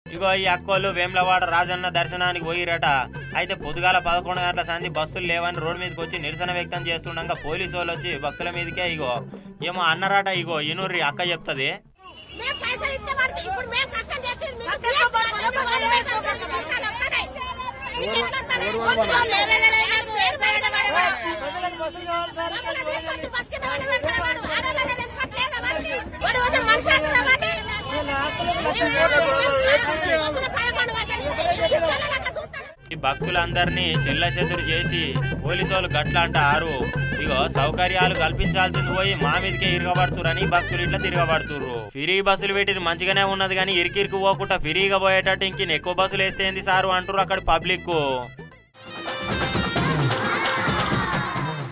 ఇగో ఈ అక్కోళ్ళు వేములవాడ రాజన్న దర్శనానికి పోయిరట అయితే పొద్దుగాల పదకొండు గంటల సంధి బస్సులు లేవని రోడ్డు మీదకి వచ్చి నిరసన వ్యక్తం చేస్తుండగా పోలీసు వాళ్ళు వచ్చి భక్తుల మీదకే ఇగో ఏమో అన్నారట ఇగో ఇనుర్రి అక్క చెప్తది మేము పైసలు ఇస్తే పడితే ఇప్పుడు మేము కష్టం చేసి మీకు చేస్తున్నాం. మేము పైసలు వేసాం, మీకు పైసలు ఒక్కటే. మీకు ఎట్లా వస్తాయి? కొనుక్కోవాలి. వేరే వేరే అయినా వేరే సైడ్ పడేవాడు. మమ్మల్ని తీసుకొచ్చి బస్ కింద పడేవాడు వాడు. ఆడోళ్ళని తీసుకోవట్లేదా వాడిని? వాడు వాడు మనిషి అంటున్నా వాడిని. పొద్దున పదకొండు గంటల నుంచి పిచ్చోళ్ళలాగా చూస్తాను. ఈ భక్తులందరినీ చెల్లచెదురు చేసి పోలీసు వాళ్ళు గట్ల అంటారు ఇగో సౌకర్యాలు కల్పించాల్సింది పోయి మా మీదకే ఇరగబడుతురని భక్తులు ఇట్లా తిరగబడుతుర్రు ఫ్రీ బస్సులు పెట్టిన మంచిగానే ఉన్నది కానీ ఇరికిరికి పోకుండా ఫ్రీగా పోయేటట్టు ఇంక ఎక్కువ బస్సులు వేస్తే ఏంది సారు అంటారు అక్కడ పబ్లిక్